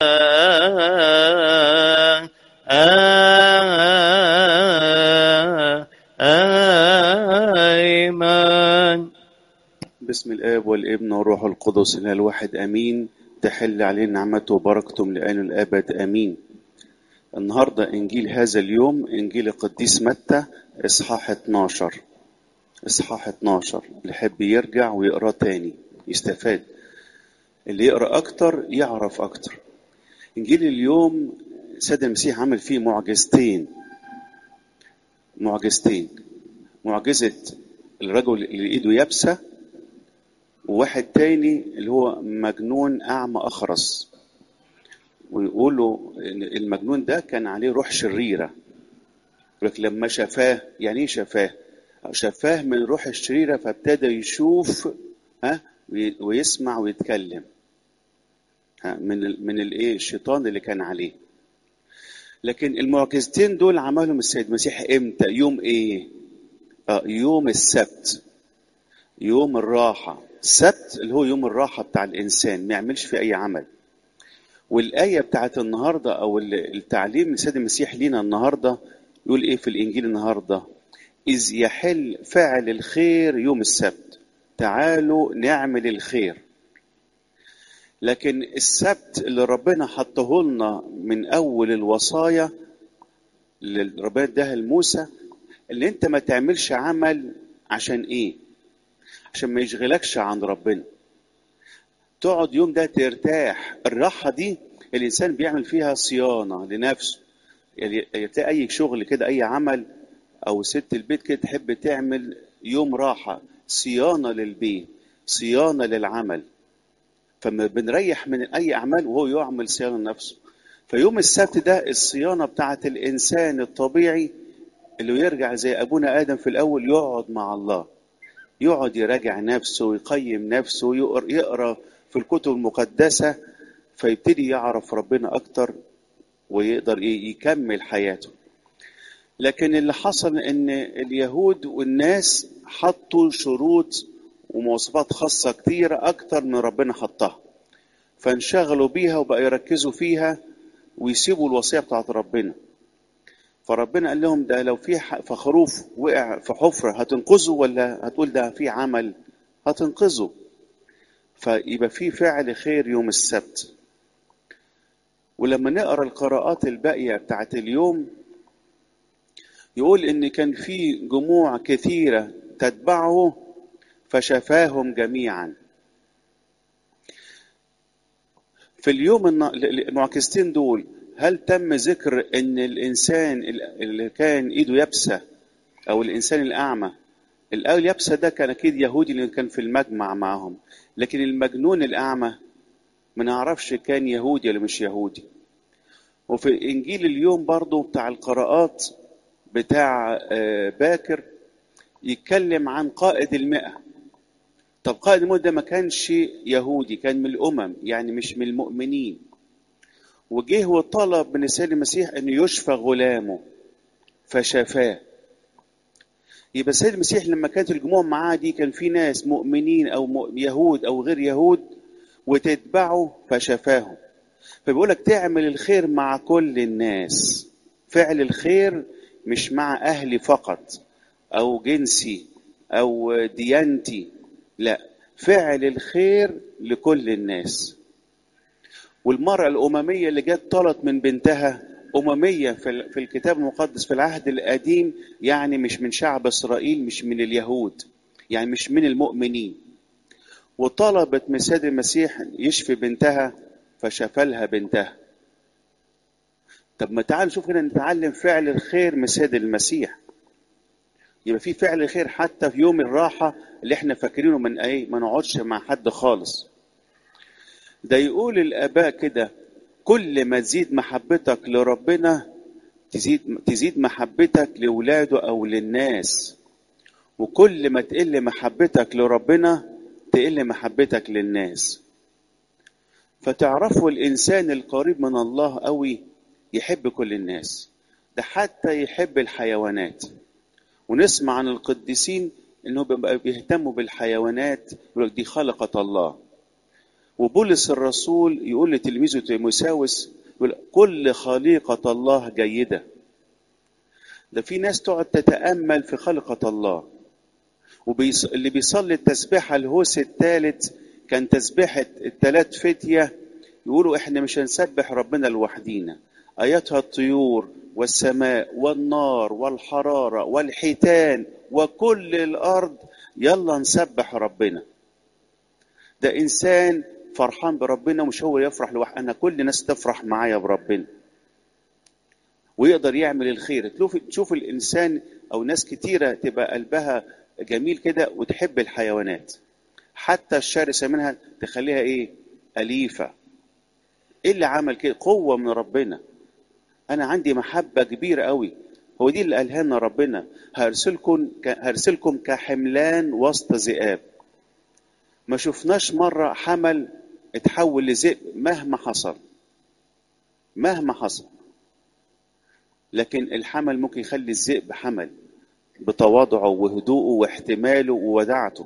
آمين بسم الآب والابن والروح القدس إله الواحد آمين تحل علينا نعمته وبركته لآن الأبد آمين النهاردة إنجيل هذا اليوم إنجيل القديس متى إصحاح 12 إصحاح 12 اللي يحب يرجع ويقرأ تاني يستفاد اللي يقرأ أكتر يعرف أكتر إنجيل اليوم سيد المسيح عمل فيه معجزتين معجزتين معجزة الرجل اللي إيده يابسة وواحد تاني اللي هو مجنون أعمى أخرس ويقولوا إن المجنون ده كان عليه روح شريرة لكن لما شفاه يعني ايه شفاه شفاه من الروح الشريرة فابتدى يشوف ها وي- ويسمع ويتكلم ها من ال من الايه الشيطان اللي كان عليه لكن المعجزتين دول عملهم السيد المسيح امتى يوم ايه آه يوم السبت يوم الراحة السبت اللي هو يوم الراحة بتاع الإنسان ما يعملش فيه أي عمل والآية بتاعت النهاردة أو ال- التعليم من السيد المسيح لينا النهاردة يقول إيه في الإنجيل النهاردة إذ يحل فعل الخير يوم السبت تعالوا نعمل الخير لكن السبت اللي ربنا حطه لنا من أول الوصايا اللي ربنا اداها لموسى اللي انت ما تعملش عمل عشان ايه عشان ما يشغلكش عن ربنا تقعد يوم ده ترتاح الراحة دي الإنسان بيعمل فيها صيانة لنفسه يعني تلاقي أي شغل كده أي عمل أو ست البيت كده تحب تعمل يوم راحة صيانة للبيت صيانة للعمل فما بنريح من أي أعمال وهو يعمل صيانة لنفسه فيوم السبت ده الصيانة بتاعت الإنسان الطبيعي اللي يرجع زي أبونا آدم في الأول يقعد مع الله يقعد يراجع نفسه ويقيم نفسه ويقر- يقرا في الكتب المقدسة فيبتدي يعرف ربنا أكتر ويقدر إيه يكمل حياته لكن اللي حصل ان اليهود والناس حطوا شروط ومواصفات خاصة كتيرة أكتر من ربنا حطها فانشغلوا بيها وبقى يركزوا فيها ويسيبوا الوصية بتاعت ربنا فربنا قال لهم ده لو في ح- فخروف وقع في حفرة هتنقذه ولا هتقول ده في عمل هتنقذه فيبقى في فعل خير يوم السبت ولما نقرا القراءات الباقية بتاعت اليوم يقول ان كان في جموع كثيرة تتبعه فشفاهم جميعا في اليوم النا- المعكستين دول هل تم ذكر ان الانسان اللي كان ايده يابسه او الانسان الاعمى الاول يابسه ده كان اكيد يهودي اللي كان في المجمع معهم لكن المجنون الاعمى ما نعرفش كان يهودي ولا مش يهودي وفي انجيل اليوم برضو بتاع القراءات بتاع آه، باكر يتكلم عن قائد المئة طب قائد المئة ده ما كانش يهودي كان من الأمم يعني مش من المؤمنين وجه وطلب من السيد المسيح أنه يشفى غلامه فشفاه يبقى السيد المسيح لما كانت الجموع معاه دي كان في ناس مؤمنين أو مؤ- يهود أو غير يهود وتتبعه فشفاهم فبيقول لك تعمل الخير مع كل الناس فعل الخير مش مع أهلي فقط أو جنسي أو ديانتي لا فعل الخير لكل الناس والمرأة الأممية اللي جت طلت من بنتها أممية في ال- في الكتاب المقدس في العهد القديم يعني مش من شعب إسرائيل مش من اليهود يعني مش من المؤمنين وطلبت من السيد المسيح يشفي بنتها فشفى لها بنتها طب ما تعالوا نشوف هنا نتعلم فعل الخير من السيد المسيح يبقى في فعل خير حتى في يوم الراحة اللي احنا فاكرينه من ايه ما نقعدش مع حد خالص ده يقول الآباء كده كل ما تزيد محبتك لربنا تزيد تزيد محبتك لولاده أو للناس وكل ما تقل محبتك لربنا تقل محبتك للناس فتعرفوا الإنسان القريب من الله قوي يحب كل الناس ده حتى يحب الحيوانات ونسمع عن القديسين انه بيبقى بيهتموا بالحيوانات يقول لك دي خلقة الله وبولس الرسول يقول لتلميذه تيموساوس يقول كل خليقة الله جيدة ده في ناس تقعد تتأمل في خلقة الله واللي بيصلي التسبيحة الهوس الثالث كان تسبيحة الثلاث فتية يقولوا احنا مش هنسبح ربنا لوحدينا اياتها الطيور والسماء والنار والحرارة والحيتان وكل الارض يلا نسبح ربنا ده انسان فرحان بربنا مش هو يفرح لوحده انا كل الناس تفرح معايا بربنا ويقدر يعمل الخير تشوف تشوف الانسان او ناس كتيره تبقى قلبها جميل كده وتحب الحيوانات حتى الشرسه منها تخليها ايه اليفه ايه اللي عمل كده قوه من ربنا انا عندي محبه كبيره قوي هو دي اللي قالها لنا ربنا هرسلكم هرسلكم كحملان وسط ذئاب ما شفناش مره حمل اتحول لذئب مهما حصل مهما حصل لكن الحمل ممكن يخلي الذئب حمل بتواضعه وهدوءه واحتماله ووداعته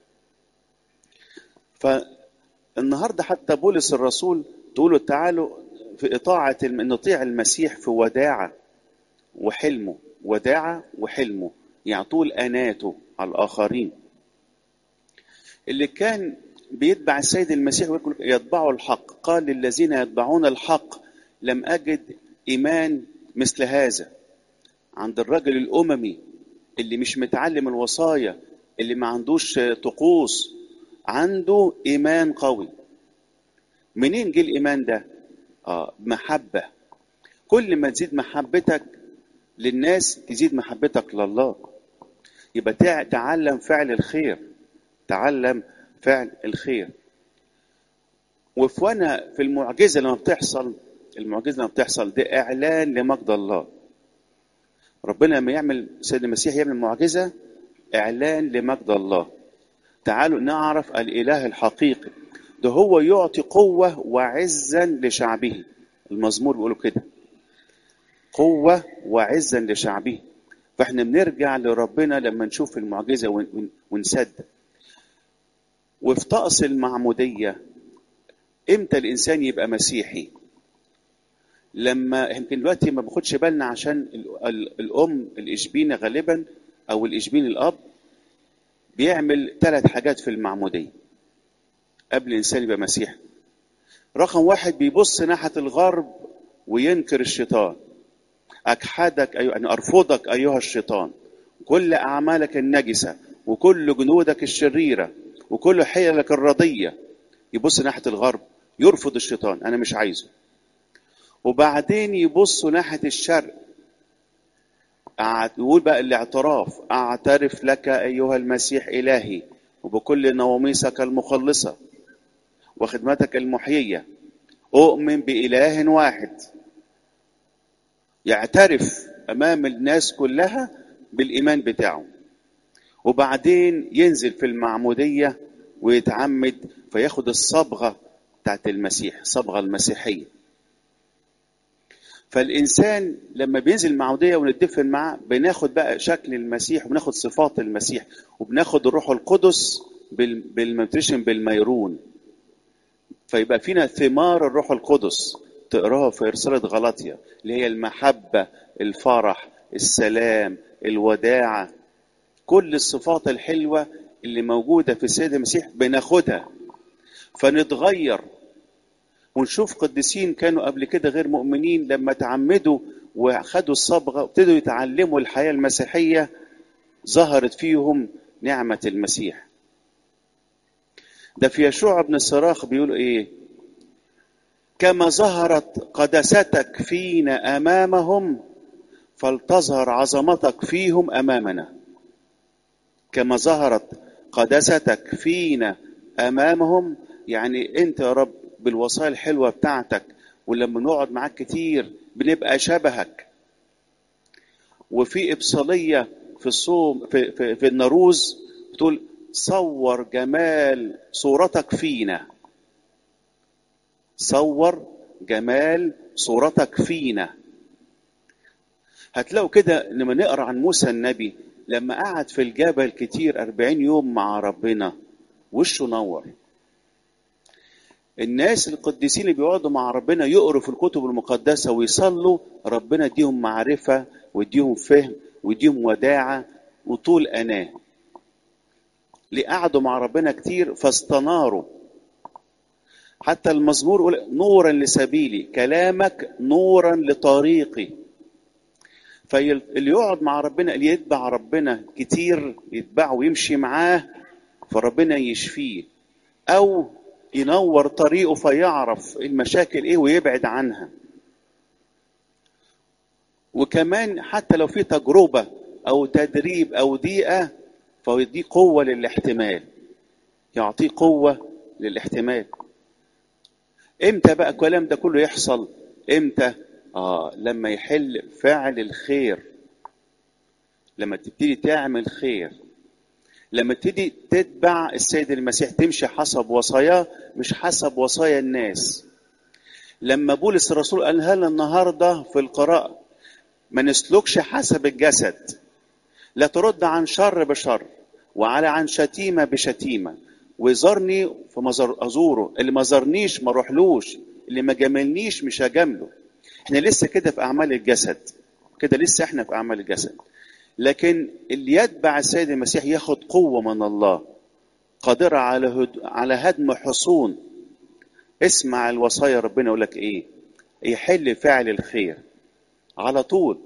فالنهارده حتى بولس الرسول تقولوا تعالوا في إطاعة نطيع المسيح في وداعة وحلمه وداعة وحلمه يعني طول أناته على الآخرين اللي كان بيتبع السيد المسيح ويقول يتبعوا الحق قال للذين يتبعون الحق لم أجد إيمان مثل هذا عند الرجل الأممي اللي مش متعلم الوصايا اللي ما عندوش طقوس عنده إيمان قوي منين جه الإيمان ده؟ آه محبة كل ما تزيد محبتك للناس تزيد محبتك لله يبقى تعلم فعل الخير تعلم فعل الخير وفي وانا في المعجزه لما بتحصل المعجزه لما بتحصل ده اعلان لمجد الله ربنا لما يعمل سيد المسيح يعمل معجزه اعلان لمجد الله تعالوا نعرف الاله الحقيقي ده هو يعطي قوه وعزا لشعبه المزمور بيقولوا كده قوه وعزا لشعبه فاحنا بنرجع لربنا لما نشوف المعجزه ونصدق وفي طقس المعموديه امتى الانسان يبقى مسيحي لما يمكن دلوقتي ما باخدش بالنا عشان الام الاشبينه غالبا او الاشبين الاب بيعمل ثلاث حاجات في المعموديه قبل الانسان يبقى مسيحي رقم واحد بيبص ناحيه الغرب وينكر الشيطان اجحدك أيوة يعني ارفضك ايها الشيطان كل اعمالك النجسه وكل جنودك الشريره وكل حيلك الرضيه يبص ناحيه الغرب يرفض الشيطان انا مش عايزه وبعدين يبصوا ناحيه الشرق يقول بقى الاعتراف اعترف لك ايها المسيح الهي وبكل نواميسك المخلصه وخدمتك المحييه اؤمن باله واحد يعترف امام الناس كلها بالايمان بتاعه وبعدين ينزل في المعموديه ويتعمد فياخد الصبغه بتاعت المسيح الصبغه المسيحيه فالانسان لما بينزل المعموديه ونتدفن معاه بناخد بقى شكل المسيح وبناخد صفات المسيح وبناخد الروح القدس بالمنتريشن بالميرون فيبقى فينا ثمار الروح القدس تقراها في رساله غلاطيا اللي هي المحبه الفرح السلام الوداعه كل الصفات الحلوه اللي موجوده في السيد المسيح بناخدها فنتغير ونشوف قديسين كانوا قبل كده غير مؤمنين لما تعمدوا وخدوا الصبغه وابتدوا يتعلموا الحياه المسيحيه ظهرت فيهم نعمه المسيح ده في يشوع بن الصراخ بيقول ايه كما ظهرت قداستك فينا امامهم فلتظهر عظمتك فيهم امامنا كما ظهرت قداستك فينا امامهم يعني انت يا رب بالوصايا الحلوه بتاعتك ولما نقعد معاك كتير بنبقى شبهك وفي ابصاليه في الصوم في, في, في النروز بتقول صور جمال صورتك فينا صور جمال صورتك فينا هتلاقوا كده لما نقرا عن موسى النبي لما قعد في الجبل كتير أربعين يوم مع ربنا وشه نور الناس القديسين اللي بيقعدوا مع ربنا يقروا في الكتب المقدسة ويصلوا ربنا يديهم معرفة ويديهم فهم ويديهم وداعة وطول أناه اللي قعدوا مع ربنا كتير فاستناروا حتى المزمور يقول نورا لسبيلي كلامك نورا لطريقي فاللي يقعد مع ربنا اللي يتبع ربنا كتير يتبعه ويمشي معاه فربنا يشفيه او ينور طريقه فيعرف المشاكل ايه ويبعد عنها وكمان حتى لو في تجربه او تدريب او ضيقه فيديه قوه للاحتمال يعطيه قوه للاحتمال امتى بقى الكلام ده كله يحصل امتى اه لما يحل فعل الخير لما تبتدي تعمل خير لما تبتدي تتبع السيد المسيح تمشي حسب وصاياه مش حسب وصايا الناس لما بولس الرسول قال هل النهارده في القراءة ما نسلكش حسب الجسد لا ترد عن شر بشر وعلى عن شتيمة بشتيمة وزارني فما ازوره اللي ما زارنيش ما اروحلوش اللي ما جاملنيش مش هجامله احنا لسه كده في اعمال الجسد كده لسه احنا في اعمال الجسد لكن اللي يتبع السيد المسيح ياخد قوه من الله قادره على هد... على هدم حصون اسمع الوصايا ربنا يقول لك ايه يحل فعل الخير على طول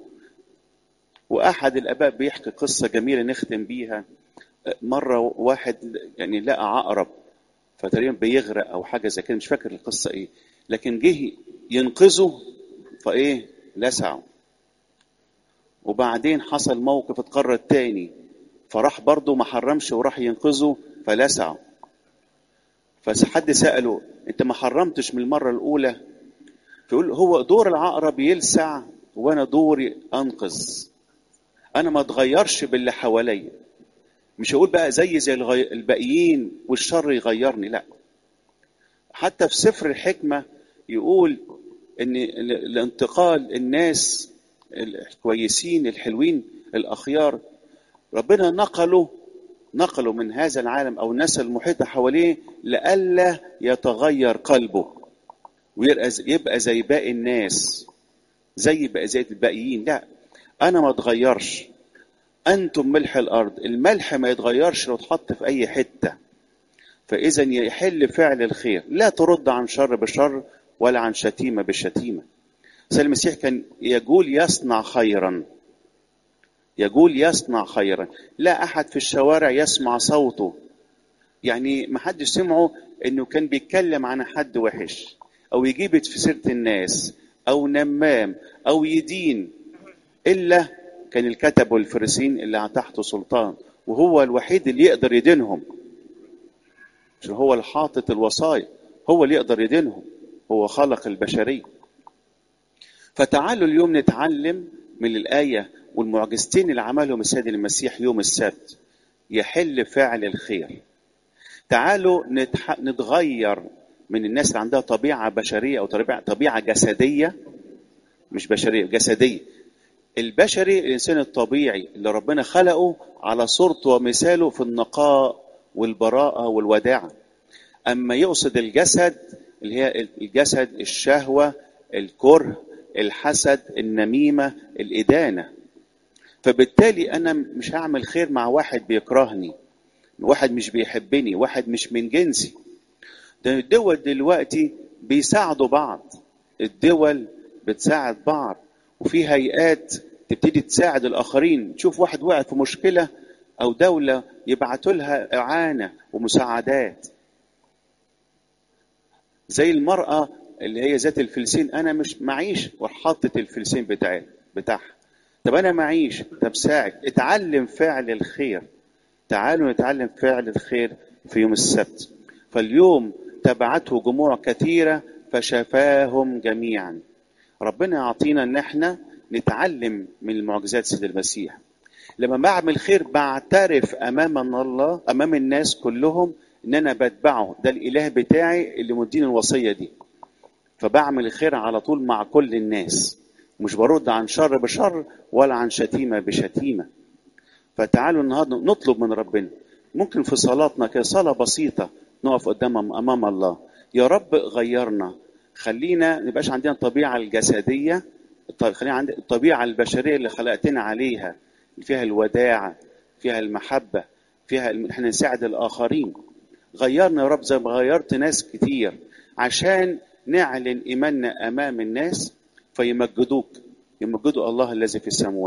واحد الاباء بيحكي قصه جميله نختم بيها مره واحد يعني لقى عقرب فتقريبا بيغرق او حاجه زي كده مش فاكر القصه ايه لكن جه ينقذه فايه لسعه وبعدين حصل موقف اتكرر تاني فراح برضه ما حرمش وراح ينقذه فلسعه فحد سأله انت ما حرمتش من المرة الأولى فيقول هو دور العقرب يلسع وانا دوري انقذ انا ما اتغيرش باللي حواليا مش هقول بقى زي زي الباقيين والشر يغيرني لا حتى في سفر الحكمة يقول ان الانتقال الناس الكويسين الحلوين الاخيار ربنا نقله نقله من هذا العالم او الناس المحيطه حواليه لئلا يتغير قلبه ويبقى زي باقي الناس زي بقى زي الباقيين لا انا ما اتغيرش انتم ملح الارض الملح ما يتغيرش لو اتحط في اي حته فاذا يحل فعل الخير لا ترد عن شر بشر ولا عن شتيمه بشتيمه سيد المسيح كان يقول يصنع خيرا يقول يصنع خيرا لا احد في الشوارع يسمع صوته يعني ما حدش سمعه انه كان بيتكلم عن حد وحش او يجيب في سيره الناس او نمام او يدين الا كان الكتب والفريسين اللي تحته سلطان وهو الوحيد اللي يقدر يدينهم عشان هو الحاطط الوصايا هو اللي يقدر يدينهم هو خلق البشريه فتعالوا اليوم نتعلم من الآية والمعجزتين اللي عملهم السيد المسيح يوم السبت يحل فعل الخير تعالوا نتح... نتغير من الناس اللي عندها طبيعة بشرية أو طبيعة, طبيعة جسدية مش بشرية جسدية البشري الإنسان الطبيعي اللي ربنا خلقه على صورته ومثاله في النقاء والبراءة والوداعة أما يقصد الجسد اللي هي الجسد الشهوة الكره الحسد النميمة الإدانة فبالتالي أنا مش هعمل خير مع واحد بيكرهني واحد مش بيحبني واحد مش من جنسي ده الدول دلوقتي بيساعدوا بعض الدول بتساعد بعض وفي هيئات تبتدي تساعد الآخرين تشوف واحد وقع في مشكلة أو دولة يبعتوا لها إعانة ومساعدات زي المرأة اللي هي ذات الفلسين انا مش معيش وحطت الفلسين بتاعي بتاعها طب انا معيش طب ساعد اتعلم فعل الخير تعالوا نتعلم فعل الخير في يوم السبت فاليوم تبعته جموع كثيره فشفاهم جميعا ربنا يعطينا ان احنا نتعلم من المعجزات سيد المسيح لما بعمل خير بعترف امام الله امام الناس كلهم ان انا بتبعه ده الاله بتاعي اللي مديني الوصيه دي فبعمل الخير على طول مع كل الناس مش برد عن شر بشر ولا عن شتيمة بشتيمة فتعالوا النهارده نطلب من ربنا ممكن في صلاتنا كده صلاة بسيطة نقف قدام أمام الله يا رب غيرنا خلينا نبقاش عندنا الطبيعه الجسديه طيب خلينا عندنا الطبيعه البشريه اللي خلقتنا عليها اللي فيها الوداع فيها المحبه فيها الم- احنا نساعد الاخرين غيرنا يا رب زي ما غيرت ناس كتير عشان نعلن ايماننا امام الناس فيمجدوك يمجدوا الله الذي في السماوات